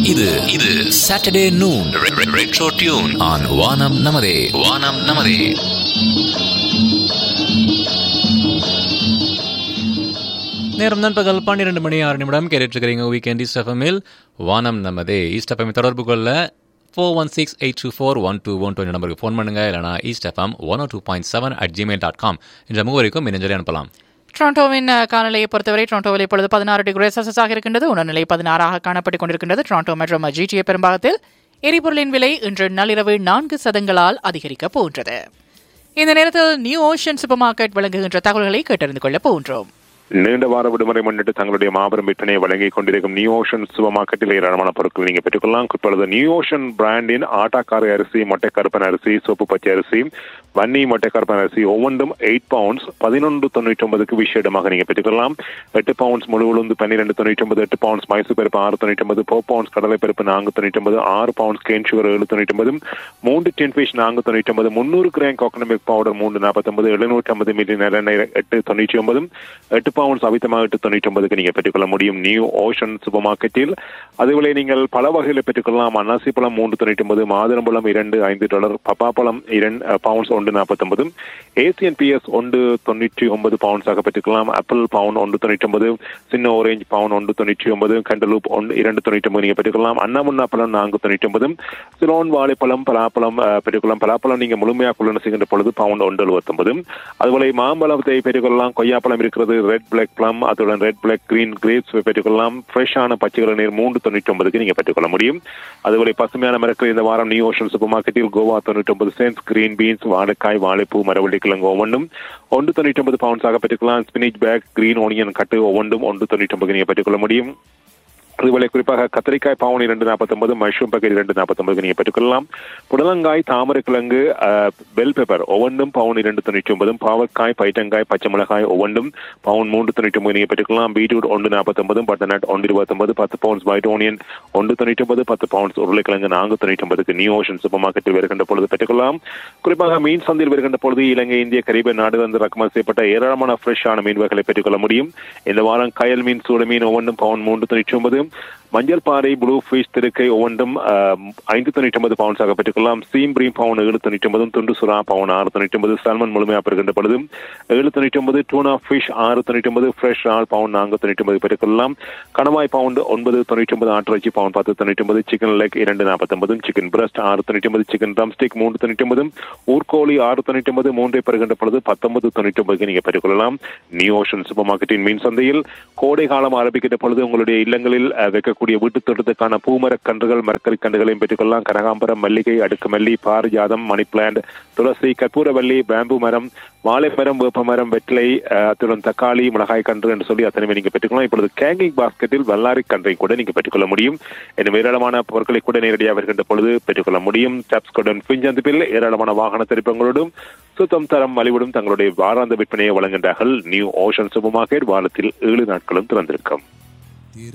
இது இது Saturday noon retro tune on வானம் நமதே வானம் நமதே நேரம் நண்பகல் பன்னிரெண்டு மணி ஆறு நிமிடம் கேட்டுருக்கிறீங்க வீக்கெண்ட் ஈஸ்ட் எஃப்எம்மில் வானம் நமதே ஈஸ்ட் எஃப்எம் தொடர்பு கொள்ள four one six eight two four one two one two நம்பருக்கு ஃபோன் பண்ணுங்க இல்லைனா East FM one two point seven at Gmail dot com என்ற முகவரிக்கும் மின்னஞ்சலி அனுப்பலாம் டொரண்டோவின் அஹ், காலநிலையை பொறுத்தவரை டொரண்டோவில் இப்பொழுது பதினாறு டிகிரி செல்சியஸ் ஆக இருக்கின்றது உணர்நிலை பதினாறாக காணப்பட்டுக் கொண்டிருக்கின்றது டொரண்டோ மற்றும் ஜிடிஏ பெரும்பாகத்தில் எரிபொருளின் விலை இன்று நள்ளிரவு நான்கு சதங்களால் அதிகரிக்கப் போன்றது இந்த நேரத்தில் நியூ ஓஷன் சூப்பர் மார்க்கெட் வழங்குகின்ற தகவல்களை கேட்டறிந்து கொள்ளப் போன்றோம் நீண்ட வார விடுமுறை முன்னிட்டு தங்களுடைய மாபெரும் விற்பனையை வழங்கிக் கொண்டிருக்கும் நியூ ஓஷன் சூப்பர் மார்க்கெட்டில் ஏராளமான பொருட்கள் நீங்க பெற்றுக்கொள்ளலாம் இப்பொழுது நியூ ஓஷன் பிராண்டின் ஆட்டாக்கார அரிசி மொட்டை கருப்பன் அரிசி சோப்பு பச்சை அரிசி வன்னி மொட்டை கருப்பன் அரிசி ஒவ்வொன்றும் எயிட் பவுண்ட்ஸ் பதினொன்று தொண்ணூற்றி ஒன்பதுக்கு விஷயமாக நீங்க பெற்றுக்கொள்ளலாம் எட்டு பவுண்ட்ஸ் முழு உளுந்து பன்னிரெண்டு தொண்ணூற்றி ஒன்பது எட்டு பவுண்ட்ஸ் மைசூர் பருப்பு ஆறு தொண்ணூற்றி ஒன்பது ஃபோர் பவுண்ட்ஸ் கடலை பருப்பு நான்கு தொண்ணூற்றி ஒன்பது ஆறு பவுண்ட்ஸ் கேன் சுகர் ஏழு தொண்ணூற்றி ஒன்பது மூன்று டென் ஃபிஷ் நான்கு தொண்ணூற்றி ஒன்பது முந்நூறு கிராம் கோகனட் மில்க் பவுடர் மூன்று நாற்பத்தொன்பது எழுநூற்றி ஐம்பது மில்லி நல்லெண்ணெய் எட்டு தொண்ணூற்றி ஒன்பது எட்டு பவுண்ட்ஸ் அவித்தமாக எட்டு தொண்ணூற்றி ஒன்பதுக்கு நீங்க பெற்றுக்கொள்ள முடியும் நியூ ஓஷன் சூப்பர் மார்க்கெட்டில் அதுபோல நீங்கள் பல வகைகளை பெற்றுக்கொள்ளலாம் அன்னாசி பழம் மூன்று தொண்ணூற்றி ஒன்பது மாதுளம்பழம் இரண்டு ஐந்து டாலர் பப்பாப்பழம் இரண்டு பவுண்ட்ஸ் ஒன்று நாற்பத்தொன்பது ஏசியன் பிஎஸ் ஒன்று தொண்ணூற்றி ஒன்பது பவுண்ட்ஸாக பெற்றுக்கலாம் ஆப்பிள் பவுண்ட் ஒன்று தொண்ணூற்றி ஒன்பது சின்ன ஆரஞ்சு பவுண்ட் ஒன்று தொண்ணூற்றி ஒன்பது கண்டலூப் ஒன்று இரண்டு தொண்ணூற்றி ஒன்பது நீங்க பெற்றுக்கொள்ளலாம் அன்னமுன்னா பழம் நான்கு தொண்ணூற்றி ஒன்பது சிலோன் வாழைப்பழம் பலாப்பழம் அஹ், பெற்றுக்கொள்ளலாம் பலாப்பழம் நீங்க முழுமையாக கொள்ளணும் செய்கின்ற பொழுது பவுண்ட் ஒன்று எழுபத்தொன்பது அதுபோல மாம்பழத்தை பெற்றுக்கொள்ளலாம் கொய்யாப்பழம் இருக்கிறது ரெட் பிளாக் பிளம் அதுடன் ரெட் பிளாக் கிரீன் கிரேப்ஸ் பெற்றுக்கொள்ளலாம் ஃப்ரெஷ்ஷான பச்சை நீர் மூன்று தொண்ணூற்றி ஒன்பதுக்கு நீங்க பெற்றுக்கொள்ள முடியும் அதுபோல பசுமையான மரக்கள் இந்த வாரம் நியூ ஓஷன் சூப்பர் மார்க்கெட்டில் கோவா தொண்ணூற்றி ஒன்பது சென்ஸ் கிரீன் பீன்ஸ் வாழைக்காய் வாழைப்பூ மரவள்ளி கிழங்கு ஒவ்வொன்றும் ஒன்று தொண்ணூற்றி ஒன்பது பவுண்ட்ஸாக பெற்றுக்கொள்ளலாம் ஸ்பினிச் பேக் கிரீன் ஒனியன் கட்டு ஒவ்வொன்றும் ஒன்று தொண்ணூற்றி ஒன்பது நீங்க பெற்றுக்கொள்ள முடியும் அதுபோல குறிப்பாக கத்திரிக்காய் பவுன் இரண்டு நாற்பத்தொன்பது மஷ்ரூம் பேக்கெட் இரண்டு நாற்பத்தொன்பது நீங்க பெற்றுக்கொள்ளலாம் புடலங்காய் தாமரைக்கிழங்கு அஹ், பெல் பெப்பர் ஒவ்வொன்றும் பவுன் இரண்டு தொண்ணூற்றி ஒன்பதும் பாவற்காய் பைட்டங்காய் பச்சை மிளகாய் ஒவ்வொன்றும் பவுன் மூன்று தொண்ணூற்றி ஒன்பது நீங்க பெற்றுக்கொள்ளலாம் பீட்ரூட் ஒன்று நாற்பத்தொன்பதும் பட்டர்நட் ஒன்று இருபத்தொன்பது பத்து பவுண்ட்ஸ் ஒயிட் ஓனியன் ஒன்று தொண்ணூற்றி ஒன்பது பத்து பவுண்ட்ஸ் உருளைக்கிழங்கு நான்கு தொண்ணூற்றி ஒன்பதுக்கு நியூ ஓஷன் சூப்பர் மார்க்கெட்டில் வருகின்ற பொழுது பெற்றுக்கொள்ளலாம் குறிப்பாக மீன் சந்தையில் வருகின்ற பொழுது இலங்கை இந்திய கரீப நாடுகளிலிருந்து இறக்குமதி செய்யப்பட்ட ஏராளமான ஃப்ரெஷ்ஷான மீன் வகைகளை பெற்றுக்கொள்ள முடியும் இந்த வாரம் கயல் மீன் சூட மீன் ஒவ்வொன்றும் பவுன் மூன்று தொண்ணூற்றி ஒன்பது மஞ்சள் பாறை ப்ளூ ஃபிஷ் திருக்கை ஒவ்வொன்றும் ஆஹ், ஐந்து தொண்ணூற்றி ஒன்பது பவுன்ஸாக பெற்றுக்கொள்ளலாம் சீம் பிரீம் பவுன் ஏழு தொண்ணூற்றி ஒன்பதும் துண்டு சுறா பவுன் ஆறு தொண்ணூற்றி ஒன்பது சல்மன் முழுமையாக பெறுகின்ற பொழுது ஏழு தொண்ணூற்றி ஒன்பது டூனா ஃபிஷ் ஆறு தொண்ணூற்றி ஒன்பது ஃப்ரெஷ் ஆள் பவுன் நான்கு தொண்ணூற்றி ஒன்பது பெற்றுக்கொள்ளலாம் கணவாய் பவுண்ட் ஒன்பது தொண்ணூற்றி ஒன்பது ஆட்டிறைச்சி பவுன் பத்து தொண்ணூற்றி ஒன்பது சிக்கன் லெக் இரண்டு நாற்பத்தொன்பதும் சிக்கன் பிரஸ்ட் ஆறு தொண்ணூற்றி ஒன்பது சிக்கன் ட்ரம்ஸ்டிக் மூன்று தொண்ணூற்றி ஒன்பது ஊர்கோழி ஆறு தொண்ணூற்றி ஒன்பது மூன்றை பெறுகின்ற பொழுது பத்தொன்பது தொண்ணூற்றி ஒன்பதுக்கு நீங்க பெற்றுக்கொள்ளலாம் நியூ ஓஷன் சூப்பர் மார்க்கெட்டின் மீன் சந்தையில் கோடை காலம் ஆரம்பிக்கின்ற பொழுது உங்களுடைய இல்லங்களில் அஹ், வைக்கக்கூடிய வீட்டு தோட்டத்துக்கான பூமரக் கன்றுகள் மரக்கறி கன்றுகளையும் பெற்றுக்கொள்ளலாம் கனகாம்பரம் மல்லிகை அடுக்கு மல்லி பாரிஜாதம் மணி பிளான்ட் துளசி கற்பூரவல்லி பேம்பு மரம் வாழை மரம் வேப்ப மரம் வெற்றிலை அஹ், அத்துடன் தக்காளி மிளகாய் கன்று என்று சொல்லி அத்தனை நீங்க பெற்றுக்கொள்ளலாம் இப்பொழுது கேங்கிங் பாஸ்கெட்டில் வல்லாரி கன்றை கூட நீங்க பெற்றுக்கொள்ள முடியும் இன்னும் ஏராளமான பொருட்களை கூட நேரடியாக வருகின்ற பொழுது பெற்றுக்கொள்ள முடியும் டப்ஸ்கோடன் பிஞ்சந்திப்பில் ஏராளமான வாகன திருப்பங்களோடும் சுத்தம் தரம் மலிவிடும் தங்களுடைய வாராந்த விற்பனையை வழங்குகின்றார்கள் நியூ ஓஷன் சூப்பர் மார்க்கெட் வாரத்தில் ஏழு நாட்களும் திறந்திருக்கும்